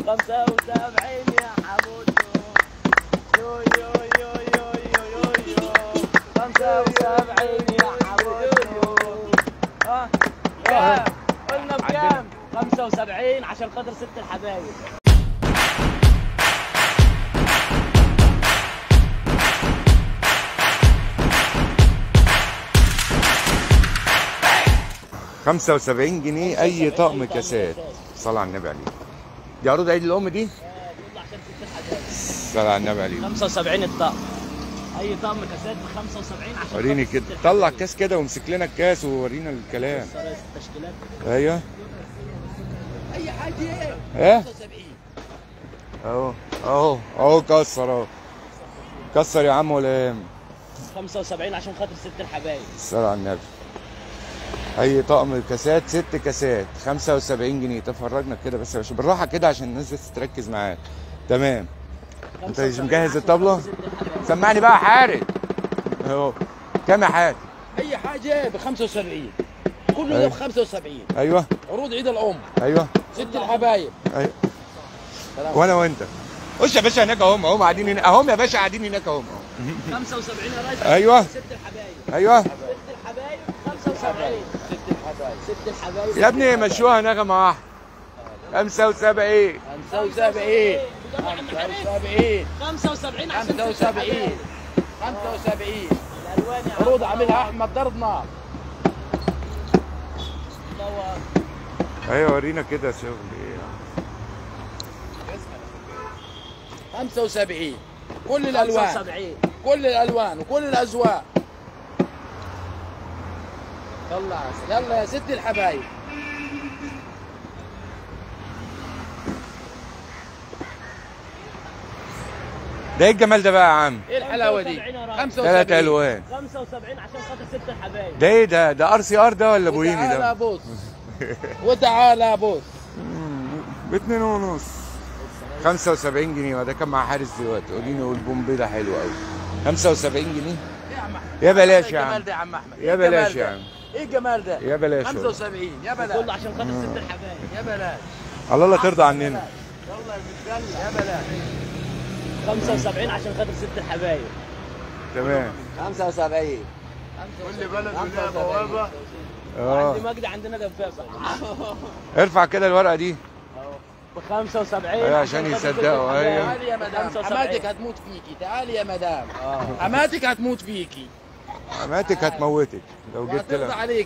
75 يا حمودو يو يو يو يو يو يو يو 75 يا حمودو ها كام قلنا بكام 75 عشان خاطر ست الحبايب خمسة وسبعين جنيه أي طقم كاسات صلى على النبي عليه دي عروض عيد الأم دي يلا عشان ست الحبايب صلى على النبي عليه 75 الطقم اي طقم كاسات ب 75 عشان وريني خاطر كده ست طلع الحبايب. الكاس كده وامسك لنا الكاس وورينا الكلام سرايا التشكيلات ايوه اي حاجه ايه اهو اهو اهو كسر اهو كسر يا عم ولا يهم 75 عشان خاطر ست الحبايب صلى على النبي اي طقم كاسات ست كاسات 75 جنيه تفرجنا كده بس يا باشا بالراحه كده عشان الناس بس تركز معاك تمام انت مش 75 مجهز عشان الطبلة؟ خاطر ست الحبايب. سمعني بقى حارس اهو كام يا حارس اي حاجه ب 75 كله أيوة. ده ب 75 ايوه عروض عيد الام ايوه ست الحبايب ايوه وانا وانت خش يا باشا هناك اهم اهم قاعدين هنا اهم يا باشا قاعدين هناك اهم 75 يا ريس أيوة. ست الحبايب ايوه ست الحبايب 75 ست الحبايب ست الحبايب يا ابني مشوها نغمه واحده 75 75 75 75 عشان ست 75 الحبايب 75 الالوان يا عم عروض عاملها احمد ضرب نار الله ايوه ورينا كده شغل ايه 75 كل الالوان 75 كل الالوان وكل الاذواق يلا يلا يا ست الحبايب ده ايه الجمال ده بقى يا عم ايه الحلاوه دي 75 يا راجل. 75 ثلاث الوان 75 عشان خاطر ست الحبايب ده ايه ده ده ار سي ار ده ولا بوهيمي وتعالى ده بص وتعالى بص باتنين ونص 75 جنيه وده كان مع حارس دلوقتي قوليني والبومبي ده حلو قوي 75 جنيه يا عم احمد يا بلاش إيه يا الجمال عم ده يا عم احمد يا إيه الجمال بلاش ده؟ يا عم ايه الجمال ده يا بلاش والله. 75 يا بلاش كله عشان خاطر ست الحبايب يا بلاش الله لا ترضى عننا يلا يا متدلع يا بلاش 75 عشان خاطر ست الحبايب تمام 75 كل بلد ولها بوابه اه عندي مجدي عندنا دبابه ارفع كده الورقه دي ب 75 أيوة، عشان خاطر ست يصدقوا، الحبايب. أيوة. تعالي يا مدام 75. حماتك هتموت فيكي تعالي يا مدام حماتك هتموت فيكي حماتك هتموتك لو جبت وهترضى لها عليك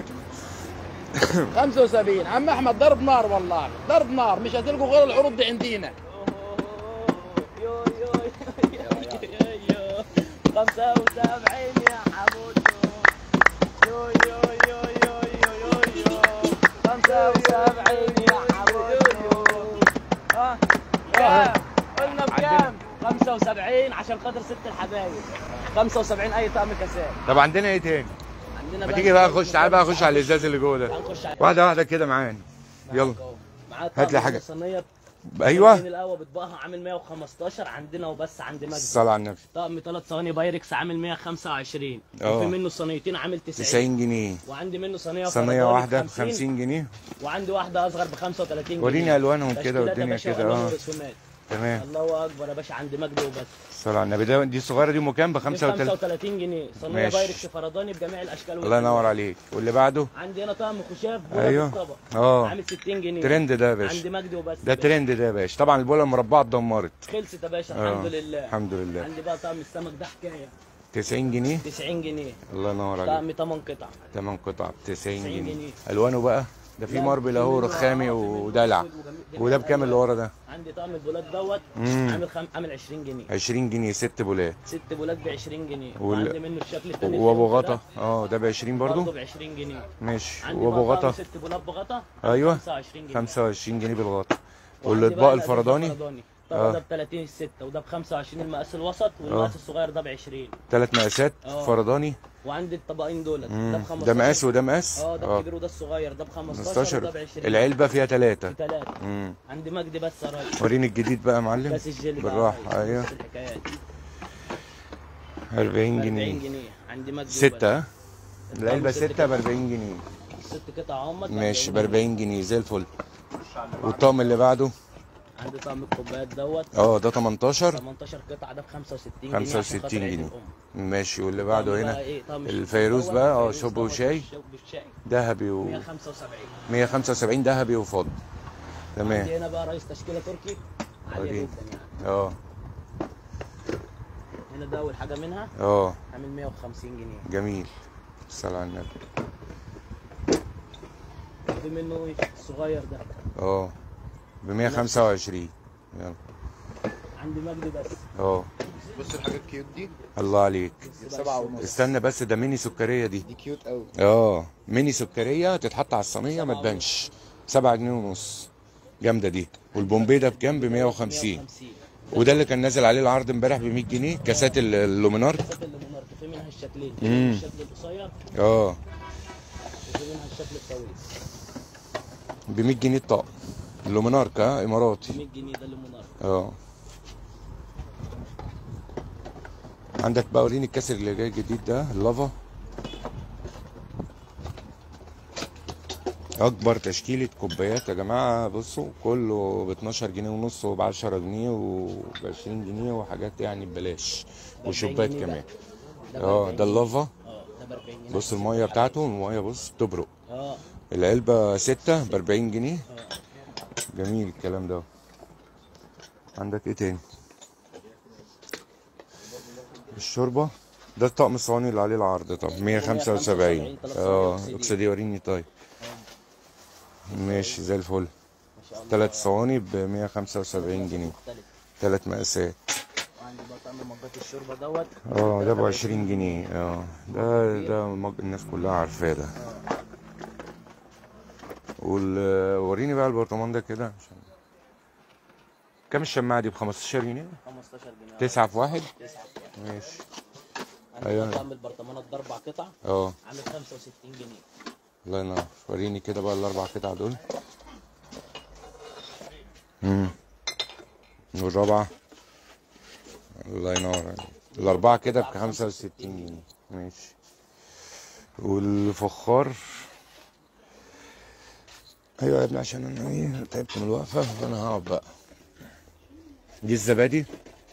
75 عم احمد ضرب نار والله ضرب نار مش هتلقوا غير العروض دي عندنا يو يو يو يو يو 75 يا حمودو يو يو يو يو يو يو يو 75 يا حمودو ها كام قلنا بكام 75 عشان خاطر ست الحبايب 75 اي طقم كاسات طب عندنا ايه تاني عندنا ما تيجي بقى خش تعال بقى خش على الازاز اللي جوه ده هنخش على واحده واحده كده معانا يلا معاه هات لي طقم حاجة. صينيه ايوه القهوه بتبقى عامل 115 عندنا وبس عند مجدي الصلاه على النبي طقم ثلاث صواني بايركس عامل 125 اه. وفي منه صينيتين عامل 90 90 جنيه وعندي منه صينيه صينيه فرداني واحده ب 50 50 جنيه وعندي واحده اصغر ب 35 جنيه وريني ألوانهم كده تشكيلات يا والدنيا باشا كده، وألوان اه. ورسومات. تمام الله اكبر يا باشا عند مجدي وبس الصلاه على النبي ده دي الصغيره دي ام كام ب دي 35 35 جنيه صينيه ماشي. بايركس فرداني بجميع الاشكال الله والألوان. ينور عليك واللي بعده عندي هنا طقم خشاف بولا ايوه بالطبق اه عامل 60 جنيه ترند ده يا عند باشا مجدي وبس ده يا باشا. ترند ده يا باشا طبعا البوله المربعه اتدمرت خلصت يا باشا اه. الحمد لله الحمد لله عندي بقى طقم السمك ده حكايه 90 جنيه 90 جنيه الله ينور عليك طقم 8 قطع 8 قطع ب 90 90 جنيه جنيه. الوانه بقى ده في لا، ماربل اهو منه- رخامي آه، في منه ودلع أسود وجميل- وده بكام اللي ورا ده عندي طقم البولات دوت مم. عامل خم... عامل 20 جنيه 20 جنيه ست بولات ست بولات ب 20 جنيه وال- وعندي منه الشكل الثاني وابو غطا اه ده ب 20 برضه برضو ب 20 جنيه ماشي عندي وابو بقى طقم غطا ست بولات بغطا ايوه 25 جنيه 25 جنيه بالغطا وعندي والاطباق بقى الأزاز الفرداني الفرداني آه. طبعا ده ب 30 الستة وده ب 25 المقاس الوسط والمقاس الصغير ده ب 20 ثلاث مقاسات اه. فرداني وعندي الطبقين دولت ده مم. ب 15 ده مقاس وده مقاس اه ده الكبير وده الصغير ده ب 15 وده ب 15 20 العلبه فيها ثلاثه ثلاثة امم عندي مجدي بس يا راجل وريني الجديد بقى يا معلم كاس الجيلي بقى بالراحه يا ريس. ايوه نفس الحكايات 40 40 جنيه جنيه عندي مجدي ستة ها؟ وبس. العلبة ست ستة ب قطع. 40 جنيه ست قطع هم ماشي ب 40 جنيه زي الفل والطقم اللي بعده عندي طقم الكوبايات دوت اه ده 18 18 قطعه ده ب 65 جنيه عشان 65 خاطر عيد جنيه الأم. ماشي واللي بعده طقم هنا بقى إيه؟ طقم الفيروز دوت، بقى اه الفيروز شوب دوت وشاي بالشوب بالشاي ذهبي و 175 175 ذهبي وفضي تمام عندي هنا بقى رئيس تشكيله تركي عاليه وريني. جدا يعني اه هنا ده اول حاجه منها اه عامل 150 جنيه جميل صلى على النبي في منه ايه الصغير ده اه ب 125 يلا عندي مجدي بس اه بص الحاجات كيوت دي الله عليك سبعة ونص استنى بس ده ميني سكريه دي دي كيوت قوي اه ميني سكريه تتحط على الصينيه ما تبانش 7 جنيه ونص جامده دي والبومبي ده بكام ب 150 150 وده اللي كان نازل عليه العرض امبارح ب 100 جنيه كاسات ال- اللومينارك الكاسات اللي منارك في منها الشكلين في مم. منها الشكل القصير اه وفي منها الشكل الطويل ب 100 جنيه الطقم اللومينارك ها اماراتي 100 جنيه ده اللي منارك اه عندك بقى وريني الكاس اللي جاي جديد ده اللافا اكبر تشكيله كوبايات يا جماعه بصوا كله ب 12 جنيه ونص وب 10 جنيه وب 20 جنيه وحاجات يعني ببلاش وشوبات جنيه كمان ده ب اه 40 ده اللافا اه ده ب 40 جنيه بص الميه بتاعته الميه بص بتبرق اه العلبه 6 ب 40 جنيه اه جميل الكلام ده عندك ايه تاني الشوربه ده الطقم الصواني اللي عليه العرض طب 175 اه اقصدي وريني طيب ماشي زي الفل ما شاء الله ثلاث صواني ب 175 جنيه مختلف ثلاث مقاسات وعندي بقى طعم مجات الشوربه دوت اه ده ب 20 جنيه اه ده ده مج الناس كلها عارفاه ده وال وريني بقى البرطمان ده كده عشان كام الشماعة دي ب 15 جنيه؟ 15 جنيه تسعة في واحد؟ 9 ماشي عندي أيوة. بقى طقم البرطمانات ده اربع قطع اه عامل 65 جنيه الله ينور وريني كده بقى الأربع قطع دول امم والرابعة الله ينور عليك. الأربعة كده ب 65 جنيه ماشي والفخار ايوه يا ابني عشان انا ايه تعبت من الوقفه فانا هقعد بقى دي الزبادي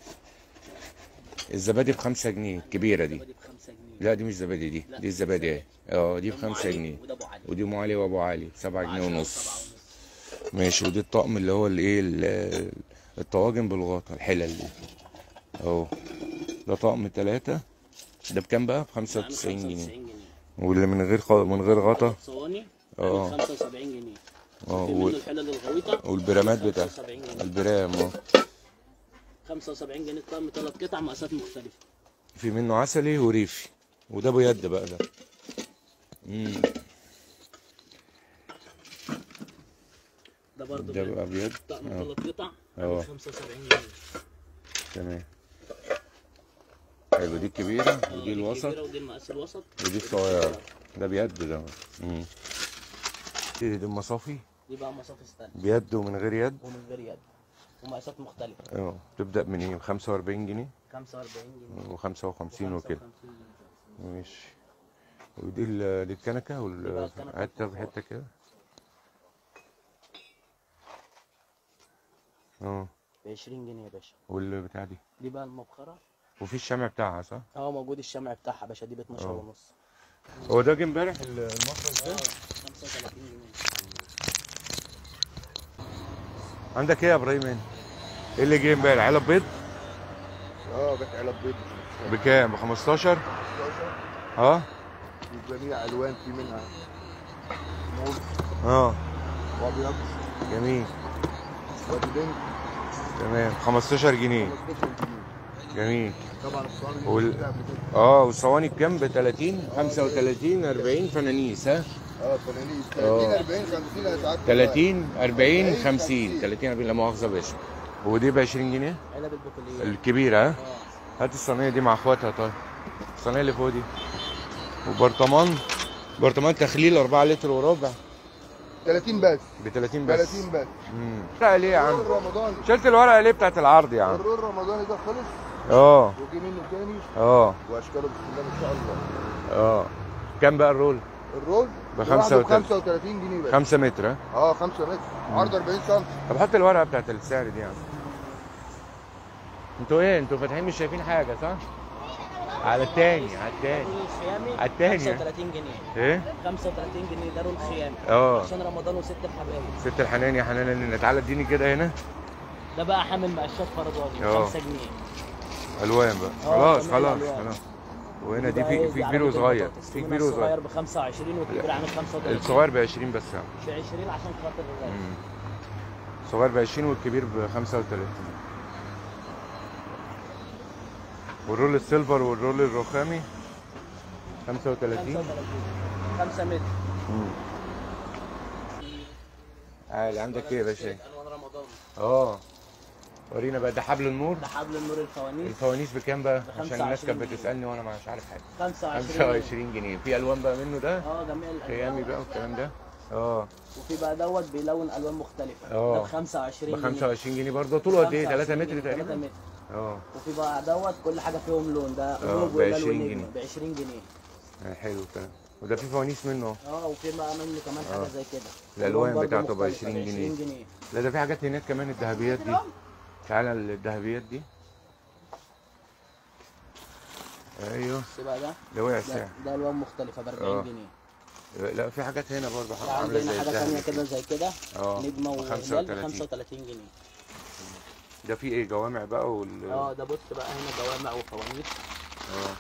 الزبادي بخمسة جنيه الكبيرة دي دي ب 5 جنيه لا دي مش زبادي دي دي الزبادي اهي اه دي بخمسة جنيه وده ابو علي ودي ام علي وابو علي بسبعة جنيه عشرة ونص وسبعة ونص. ماشي ودي الطقم اللي هو الايه ال- الطواجن بالغطا الحلل دي اهو ده طقم تلاتة ده بكام بقى؟ ب عامل 95 جنيه 95 جنيه واللي من غير خ... من غير غطا صواني اه. عامل 75 جنيه اه في و... منه الحلل الغويطه والبرامات بتاع 75 جنيه البرام اه 75 جنيه الطقم ثلاث قطع مقاسات مختلفه في منه عسلي وريفي وده ابو يد بقى ده امم ده برضه ده بقى ابيض طقم اه ثلاث قطع اه. عامل 75 جنيه تمام حلو دي الكبيرة اه، ودي الوسط الكبيرة ودي المقاس الوسط ودي الصغيرة ده بيد ده امم دي دي المصافي دي بقى مصاف ستانلس بيد ومن غير يد ومن غير يد ومقاسات مختلفه اه تبدأ من ايه 45 جنيه 45 جنيه و55 وكده 55 جنيه. ماشي ودي ال- دي الكنكة دي بقى وال الكنكة حتة والفخار. بحتة كده اه ب 20 جنيه يا باشا واللي بتاع دي دي بقى المبخره وفي الشمع بتاعها صح؟ اه موجود الشمع بتاعها يا باشا دي ب 12 اه. ونص هو ده جه امبارح المصرف اه ده 35 جنيه عندك ايه يا ابراهيم هنا؟ ايه اللي جه امبارح علب بيض اه بيت علب بيض بكام؟ ب 15 اه بجميع الوان في منها موز اه وابيض جميل وادي بنك تمام 15 جنيه 15 جنيه جميل طبعا الصواني وال- بتاع قبل كده. اه والصواني بكام؟ ب 30 35 40 فنانيس ها؟ اه فنانيس اه. 30 40 50 هتعدي 30 40 40 50 30 40 لا مؤاخذه يا باشا ودي ب 20 جنيه علب البقوليات الكبيره ها؟ اه هات الصينيه دي مع اخواتها طيب الصينيه اللي فوق دي وبرطمان برطمان تخليل 4 لتر وربع 30 بس ب 30 بس 30 بس امم ورقه ليه يا عم؟ الرول رمضاني شلت الورقه ليه بتاعت العرض يا عم؟ الرول رمضاني ده خلص اه وجي منه تاني اه واشكاله بسم الله ما شاء الله اه كام بقى الرول؟ الرول بخمسة لوحده وتلاتين. 35 جنيه بس 5 متر ها اه 5 متر عرض 40 سم طب حط الورقه بتاعت السعر دي يعني انتوا ايه انتوا فاتحين مش شايفين حاجه صح على التاني على التاني الخيامي على التاني. 35 جنيه ايه 35 جنيه ده رول خيامي اه عشان رمضان وست الحبايب ست الحنان يا حنان اللي تعالى اديني كده هنا ده بقى حامل مقشات فرضاني اه. 5 جنيه الوان بقى اه، خلاص كمان خلاص الألوان. خلاص وهنا دي بقى في ايه في على كبير بيت وصغير البطاطس. في منها كبير وصغير الصغير ب 25 والكبير عامل 35 الصغير ب 20 بس يعني ب 20 عشان خاطر الرجال مم. الصغير ب 20 والكبير ب 35 والرول السيلفر والرول الرخامي 35 35 5 متر مم. عالي عندك ايه يا باشا الوان رمضان اه ورينا بقى ده حبل النور ده حبل النور الفوانيس الفوانيس بكام بقى ب عشان الناس كانت 25 جنيه. بتسالني وانا مش عارف حاجه 25 25 جنيه في الوان بقى منه ده اه جميع الالوان خيامي بقى والكلام ده اه وفي بقى دوت بيلون الوان مختلفه اه. ده ب 25 ب جنيه 25 جنيه برضه طوله قد ايه 3 متر 3 تقريبا متر اه وفي بقى دوت كل حاجه فيهم لون ده اه، روب ب وده 20 لون جنيه. نجم ب 20 جنيه آه، حلو الكلام وده في فوانيس منه اه وفي بقى منه كمان اه. حاجه زي كده الألوان برضه بتاعته ب مختلفة، 20 جنيه. 20 جنيه لا ده في حاجات هناك كمان الذهبيات دي تعالى الذهبيات دي ايوه بص بقى ده ده وقع ده, السعر ده الوان مختلفه ب اه. 40 جنيه لا في حاجات هنا برضه في عامله عندنا زي حاجه الذهب ثانيه كده زي كده اه نجمه ب وهلال ب 35 35 جنيه ده في ايه جوامع بقى وال اه ده بص بقى هنا جوامع وفوانيس اه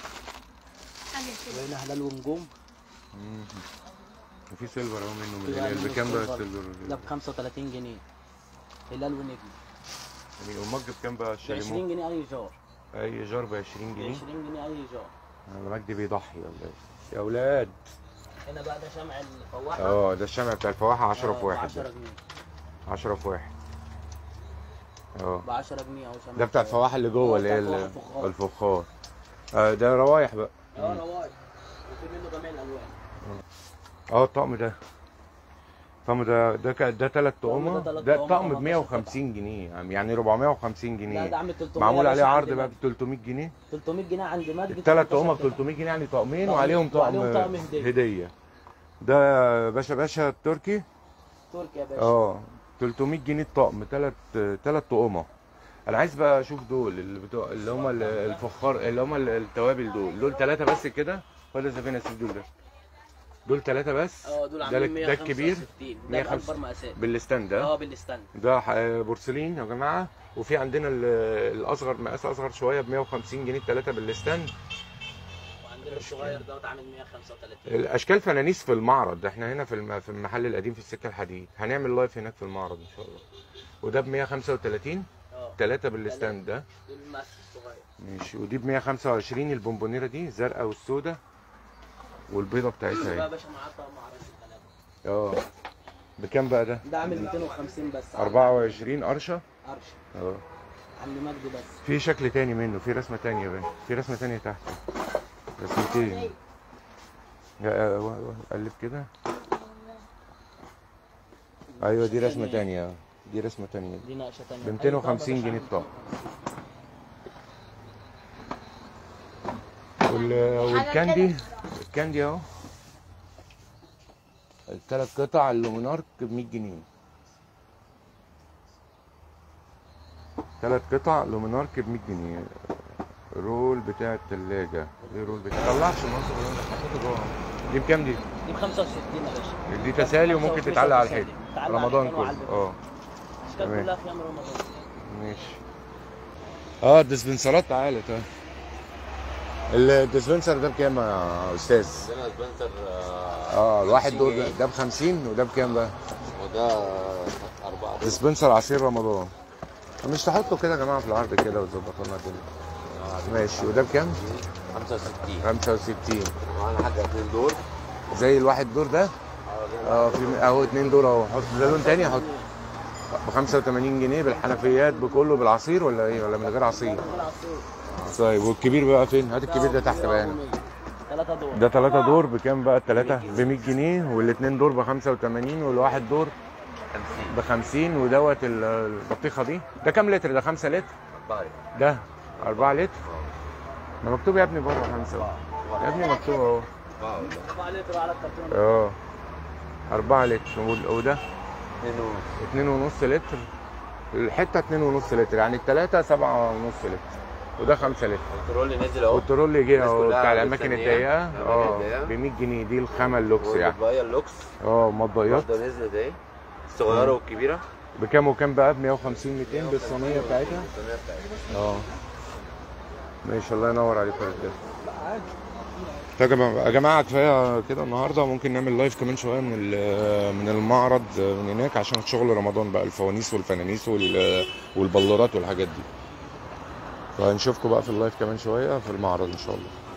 وهنا هلال ونجوم مم. وفي سيلفر اهو منه في من بقى الهلال منه بكام بقى السيلفر. السيلفر ده ب 35 جنيه هلال ونجم يعني والمج بكام بقى ب الشاليمو 20 جنيه اي جار اي جار ب 20 ب جنيه 20 جنيه اي جار انا مجدي بيضحي ولا ايه يا اولاد هنا بقى ده شمع الفواحه اه ده الشمع بتاع الفواحه 10 في ب واحد 10 ده. جنيه 10 في واحد اه ب 10 جنيه اهو شمع ده بتاع الفواحه اللي جوه اه، اللي هي بتاع ال- الفخار. الفخار آه ده روايح بقى اه روايح وفي منه جميع الالوان اه الطقم ده الطقم ده ده ك- ده ثلاث طقمه ده تلات ده طقم، الطقم ب 18 150 جنيه يعني 450 لا جنيه ده عامل 300 معمول يا عليه باشا عرض عند بقى ب مجد. 300 جنيه 300 جنيه عند مجد الثلاث 18 طقمه ب قطعة. 300 جنيه يعني طقمين طقم- وعليهم طقم وعليهم طقم هدية. هديه ده باشا باشا التركي تركي يا باشا اه 300 جنيه الطقم ثلاث ثلاث طقمه انا عايز بقى اشوف دول اللي بتوع اللي هم ال- الفخار اللي هم ال- التوابل دول دول ثلاثه بس كده ولا زي فين اسيب دول ده دول ثلاثه بس اه دول ده عاملين ال- ده الكبير 165 ده 105 باكبر مقاسات بالستاند ده اه بالستاند ده ح- بورسلين يا جماعه وفي عندنا ال- الاصغر مقاس اصغر شويه ب 150 جنيه الثلاثه بالستاند وعندنا الصغير دوت عامل 135 الاشكال فنانيس في المعرض احنا هنا في الم- في المحل القديم في السكه الحديد هنعمل لايف هناك في المعرض ان شاء الله وده ب 135 اه ثلاثه بالستاند ده دول المقاس الصغير ماشي ودي ب 125 البونبونيره دي الزرقاء والسوداء والبيضه بتاعتها بقى يا اهي باشا معاه طقم عرايس الثلاثه اه بكام بقى ده؟ ده عامل 250 بس 24 قرشه قرش اه عند مجد بس في شكل تاني منه في رسمه تانية بقى في رسمه تانية تحت رسمتين يا- آه، و- و- قلب كده ايوه دي رسمه تانية دي رسمه تانية دي نقشه ثانيه ب 250 جنيه الطقم. وال... والكاندي الكاندي اهو الثلاث قطع اللومينارك ب 100 جنيه ثلاث قطع لومينارك ب 100 جنيه رول بتاع التلاجة ايه رول بتاع طلعش مصر حطيته جوه دي بكام دي؟ دي ب 65 يا باشا دي تسالي وممكن 65 تتعلق على تسالي. الحيط تتعلق على رمضان الحيطان وعلى كله الباب. اه الاشكال تمام. كلها خيام رمضان ماشي اه الديسبنسرات تعالى تعالى الديسبنسر ده بكام يا استاذ؟ عندنا سبنسر اه الواحد دول ده- ده ب 50 وده بكام بقى؟ وده أربعة دول. ديسبنسر عصير رمضان مش تحطه كده يا جماعه في العرض كده وتظبطوا لنا الدنيا ماشي وده بكام؟ 65 65 معانا حاجة اتنين دور زي الواحد دور ده اه في اهو اتنين دور اهو حط ده لون تاني حط ب 85 جنيه بالحنفيات بكله بالعصير ولا ايه ولا من غير عصير؟ طيب والكبير بقى فين؟ هات الكبير ده تحت بقى هنا ثلاثة دور ده ثلاثة دور بكام بقى الثلاثة؟ ب 100 جنيه والاثنين دور ب 85 والواحد دور 50 ب 50 ودوت ال- البطيخة دي ده كام لتر ده 5 لتر؟ أربعة ده 4 لتر ما مكتوب يا ابني بره 5 يا ابني مكتوب اهو أربعة ولا 4 لتر على الكرتون اه 4 لتر وال- وده اتنين ونص اتنين ونص لتر الحتة اتنين ونص لتر يعني التلاتة سبعة ونص لتر وده خمسة لتر الكنترول نزل اهو والترول جه الناس اهو كلها بتاع الأماكن مستنياه. الضيقة الأماكن اه الضيقة. ب 100 جنيه دي الخامة اللوكس يعني والمطبقية اللوكس اه مطبيات برضه نزلت اهي الصغيرة والكبيرة بكام وكام بقى ب 150 200 بالصينية بتاعتها الصينية بتاعتها اه ماشي الله ينور عليكم يا رجاله طيب يا جماعة- يا جماعه كفايه كده النهارده ممكن نعمل لايف كمان شويه من ال- من المعرض من هناك عشان شغل رمضان بقى الفوانيس والفنانيس وال- والبلورات والحاجات دي فهنشوفكم بقى في اللايف كمان شويه في المعرض ان شاء الله